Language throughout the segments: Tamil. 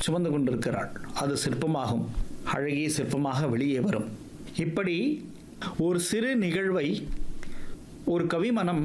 சுமந்து கொண்டிருக்கிறாள் அது சிற்பமாகும் அழகிய சிற்பமாக வெளியே வரும் இப்படி ஒரு சிறு நிகழ்வை ஒரு கவிமனம்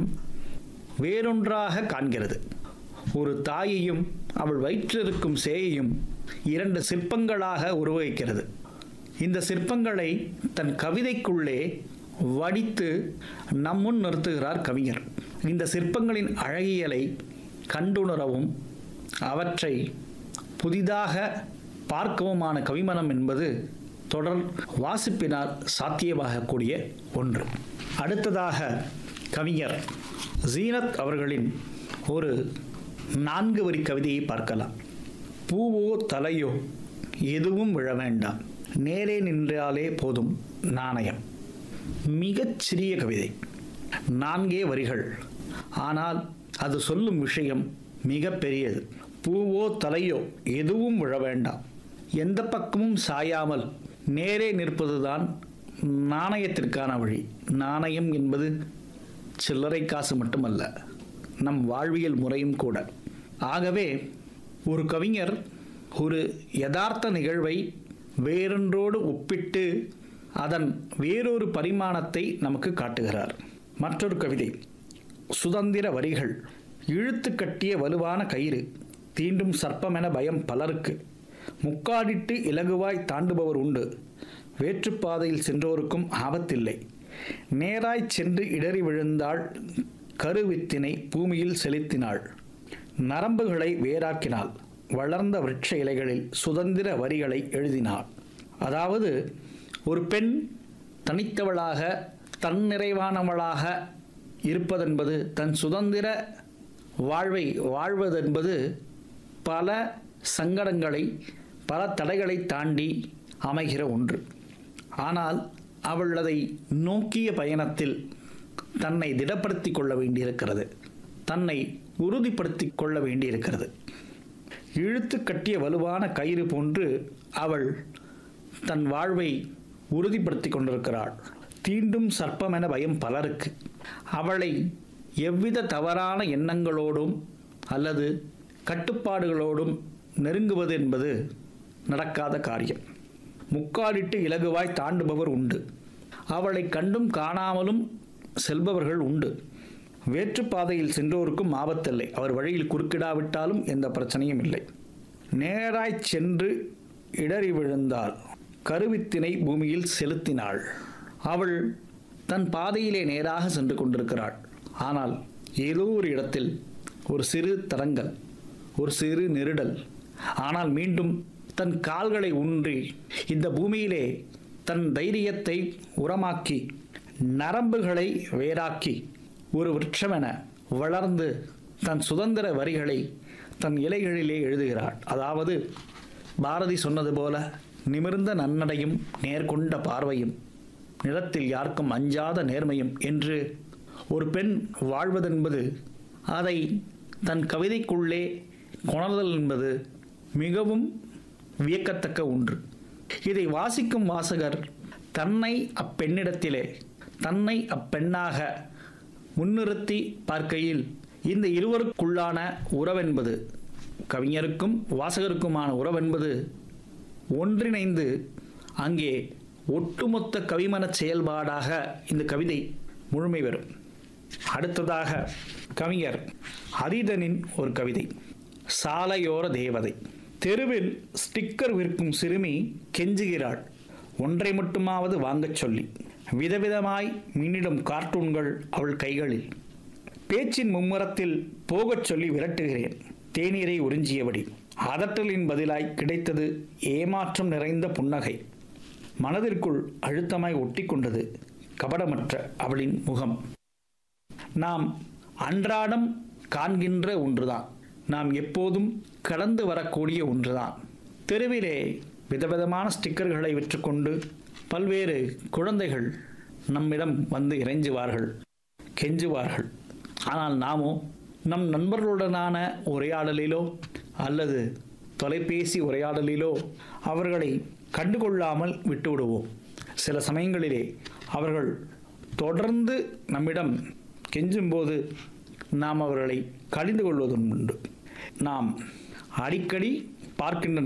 வேறொன்றாக காண்கிறது ஒரு தாயையும் அவள் வயிற்றிருக்கும் சேயையும் இரண்டு சிற்பங்களாக உருவகிக்கிறது இந்த சிற்பங்களை தன் கவிதைக்குள்ளே வடித்து நம்முன் நிறுத்துகிறார் கவிஞர் இந்த சிற்பங்களின் அழகியலை கண்டுணரவும் அவற்றை புதிதாக பார்க்கவுமான கவிமனம் என்பது தொடர் வாசிப்பினால் சாத்தியமாகக்கூடிய ஒன்று அடுத்ததாக கவிஞர் ஜீனத் அவர்களின் ஒரு நான்கு வரி கவிதையை பார்க்கலாம் பூவோ தலையோ எதுவும் விழ வேண்டாம் நேரே நின்றாலே போதும் நாணயம் மிகச் சிறிய கவிதை நான்கே வரிகள் ஆனால் அது சொல்லும் விஷயம் மிக பெரியது பூவோ தலையோ எதுவும் விழ வேண்டாம் எந்த பக்கமும் சாயாமல் நேரே நிற்பதுதான் நாணயத்திற்கான வழி நாணயம் என்பது சில்லறை காசு மட்டுமல்ல நம் வாழ்வியல் முறையும் கூட ஆகவே ஒரு கவிஞர் ஒரு யதார்த்த நிகழ்வை வேறொன்றோடு ஒப்பிட்டு அதன் வேறொரு பரிமாணத்தை நமக்கு காட்டுகிறார் மற்றொரு கவிதை சுதந்திர வரிகள் இழுத்து கட்டிய வலுவான கயிறு தீண்டும் சர்ப்பமென பயம் பலருக்கு முக்காடிட்டு இலகுவாய் தாண்டுபவர் உண்டு வேற்றுப்பாதையில் சென்றோருக்கும் ஆபத்தில்லை நேராய் சென்று இடறி விழுந்தாள் கருவித்தினை பூமியில் செலுத்தினாள் நரம்புகளை வேறாக்கினாள் வளர்ந்த விருட்ச இலைகளில் சுதந்திர வரிகளை எழுதினாள் அதாவது ஒரு பெண் தனித்தவளாக தன்னிறைவானவளாக இருப்பதென்பது தன் சுதந்திர வாழ்வை வாழ்வதென்பது பல சங்கடங்களை பல தடைகளை தாண்டி அமைகிற ஒன்று ஆனால் அவள் அதை நோக்கிய பயணத்தில் தன்னை திடப்படுத்தி கொள்ள வேண்டியிருக்கிறது தன்னை உறுதிப்படுத்தி கொள்ள வேண்டியிருக்கிறது இழுத்து கட்டிய வலுவான கயிறு போன்று அவள் தன் வாழ்வை உறுதிப்படுத்தி கொண்டிருக்கிறாள் தீண்டும் சர்ப்பம் என பயம் பலருக்கு அவளை எவ்வித தவறான எண்ணங்களோடும் அல்லது கட்டுப்பாடுகளோடும் நெருங்குவது என்பது நடக்காத காரியம் முக்காடிட்டு இலகுவாய் தாண்டுபவர் உண்டு அவளை கண்டும் காணாமலும் செல்பவர்கள் உண்டு வேற்றுப்பாதையில் சென்றோருக்கும் ஆபத்தில்லை அவர் வழியில் குறுக்கிடாவிட்டாலும் எந்த பிரச்சனையும் இல்லை நேராய் சென்று இடறி விழுந்தாள் கருவித்தினை பூமியில் செலுத்தினாள் அவள் தன் பாதையிலே நேராக சென்று கொண்டிருக்கிறாள் ஆனால் ஏதோ ஒரு இடத்தில் ஒரு சிறு தடங்கல் ஒரு சிறு நெருடல் ஆனால் மீண்டும் தன் கால்களை ஊன்றி இந்த பூமியிலே தன் தைரியத்தை உரமாக்கி நரம்புகளை வேறாக்கி ஒரு விருட்சமென வளர்ந்து தன் சுதந்திர வரிகளை தன் இலைகளிலே எழுதுகிறாள் அதாவது பாரதி சொன்னது போல நிமிர்ந்த நன்னடையும் நேர்கொண்ட பார்வையும் நிலத்தில் யாருக்கும் அஞ்சாத நேர்மையும் என்று ஒரு பெண் வாழ்வதென்பது அதை தன் கவிதைக்குள்ளே கொணர்தல் என்பது மிகவும் வியக்கத்தக்க ஒன்று இதை வாசிக்கும் வாசகர் தன்னை அப்பெண்ணிடத்திலே தன்னை அப்பெண்ணாக முன்னிறுத்தி பார்க்கையில் இந்த இருவருக்குள்ளான உறவென்பது கவிஞருக்கும் வாசகருக்குமான உறவென்பது ஒன்றிணைந்து அங்கே ஒட்டுமொத்த கவிமனச் செயல்பாடாக இந்த கவிதை முழுமை பெறும் அடுத்ததாக கவிஞர் ஹரிதனின் ஒரு கவிதை சாலையோர தேவதை தெருவில் ஸ்டிக்கர் விற்கும் சிறுமி கெஞ்சுகிறாள் ஒன்றை மட்டுமாவது வாங்கச் சொல்லி விதவிதமாய் மின்னிடும் கார்ட்டூன்கள் அவள் கைகளில் பேச்சின் மும்முரத்தில் போகச் சொல்லி விரட்டுகிறேன் தேநீரை உறிஞ்சியபடி அதட்டலின் பதிலாய் கிடைத்தது ஏமாற்றம் நிறைந்த புன்னகை மனதிற்குள் அழுத்தமாய் ஒட்டிக்கொண்டது கபடமற்ற அவளின் முகம் நாம் அன்றாடம் காண்கின்ற ஒன்றுதான் நாம் எப்போதும் கடந்து வரக்கூடிய ஒன்றுதான் தெருவிலே விதவிதமான ஸ்டிக்கர்களை விற்றுக்கொண்டு பல்வேறு குழந்தைகள் நம்மிடம் வந்து இறைஞ்சுவார்கள் கெஞ்சுவார்கள் ஆனால் நாமோ நம் நண்பர்களுடனான உரையாடலிலோ அல்லது தொலைபேசி உரையாடலிலோ அவர்களை கண்டுகொள்ளாமல் விட்டுவிடுவோம் சில சமயங்களிலே அவர்கள் தொடர்ந்து நம்மிடம் கெஞ்சும்போது நாம் அவர்களை கடிந்து கொள்வதும் உண்டு நாம் அடிக்கடி பார்க்கின்ற